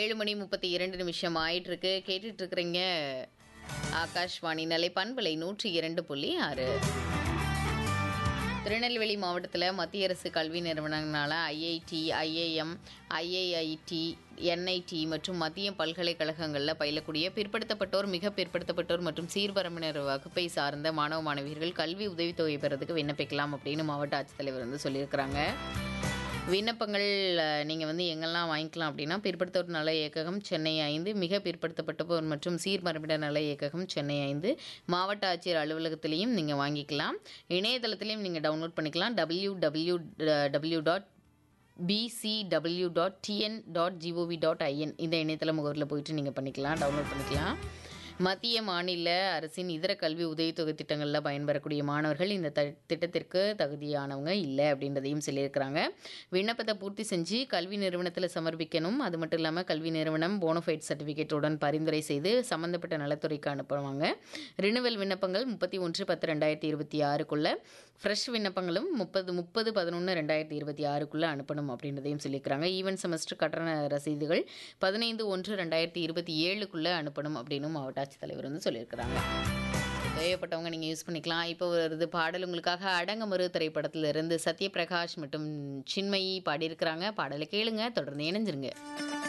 ஏழு மணி முப்பத்தி இரண்டு நிமிஷம் ஆயிட்டு இருக்கு கேட்டுட்டு இருக்கிறீங்க ஆகாஷ்வாணி நிலை பண்பலை நூற்றி இரண்டு புள்ளி ஆறு திருநெல்வேலி மாவட்டத்தில் மத்திய அரசு கல்வி நிறுவனங்களான ஐஐடி ஐஏஎம் ஐஏஐடி என்ஐடி மற்றும் மத்திய பல்கலைக்கழகங்களில் பயிலக்கூடிய பிற்படுத்தப்பட்டோர் மிக பிற்படுத்தப்பட்டோர் மற்றும் சீர்பரம்பினர் வகுப்பை சார்ந்த மாணவ மாணவியர்கள் கல்வி உதவித்தொகை பெறதுக்கு விண்ணப்பிக்கலாம் அப்படின்னு மாவட்ட ஆட்சித்தலைவர் வந்து சொல்லியிருக்கிறாங்க விண்ணப்பங்கள் நீங்கள் வந்து எங்கெல்லாம் வாங்கிக்கலாம் அப்படின்னா பிற்படுத்தோர் நல இயக்ககம் சென்னை ஐந்து மிக பிற்படுத்தப்பட்டோர் மற்றும் சீர்மரபினர் நல இயக்ககம் சென்னை ஐந்து மாவட்ட ஆட்சியர் அலுவலகத்திலையும் நீங்கள் வாங்கிக்கலாம் இணையதளத்திலையும் நீங்கள் டவுன்லோட் பண்ணிக்கலாம் W W W dot BCW dot TN dot GOV dot IN இந்த இணையதள முகவரியில் போயிட்டு நீங்கள் பண்ணிக்கலாம் டவுன்லோட் பண்ணிக்கலாம் மத்திய மாநில அரசின் இதர கல்வி உதவித்தொகை திட்டங்களில் பயன்பெறக்கூடிய மாணவர்கள் இந்த த திட்டத்திற்கு தகுதியானவங்க இல்லை அப்படின்றதையும் சொல்லியிருக்கிறாங்க விண்ணப்பத்தை பூர்த்தி செஞ்சு கல்வி நிறுவனத்தில் சமர்ப்பிக்கணும் அது மட்டும் இல்லாமல் கல்வி நிறுவனம் போனோஃபைட் சர்டிஃபிகேட்டுடன் பரிந்துரை செய்து சம்மந்தப்பட்ட நலத்துறைக்கு அனுப்புவாங்க ரினுவல் விண்ணப்பங்கள் முப்பத்தி ஒன்று பத்து ரெண்டாயிரத்தி இருபத்தி ஆறுக்குள்ள ஃப்ரெஷ் விண்ணப்பங்களும் முப்பது முப்பது பதினொன்று ரெண்டாயிரத்தி இருபத்தி ஆறுக்குள்ளே அனுப்பணும் அப்படின்றதையும் சொல்லியிருக்கிறாங்க ஈவன் செமஸ்டர் கட்டண ரசீதுகள் பதினைந்து ஒன்று ரெண்டாயிரத்தி இருபத்தி ஏழுக்குள்ளே அனுப்பணும் அப்படின்னு மாவட்ட ஆட்சித்தலைவர் வந்து சொல்லியிருக்கிறாங்க தேவைப்பட்டவங்க நீங்கள் யூஸ் பண்ணிக்கலாம் இப்போ வருது பாடல் உங்களுக்காக அடங்கமறு திரைப்படத்தில் இருந்து சத்யபிரகாஷ் மற்றும் சின்மயி பாடியிருக்கிறாங்க பாடலை கேளுங்க தொடர்ந்து இணைஞ்சிருங்க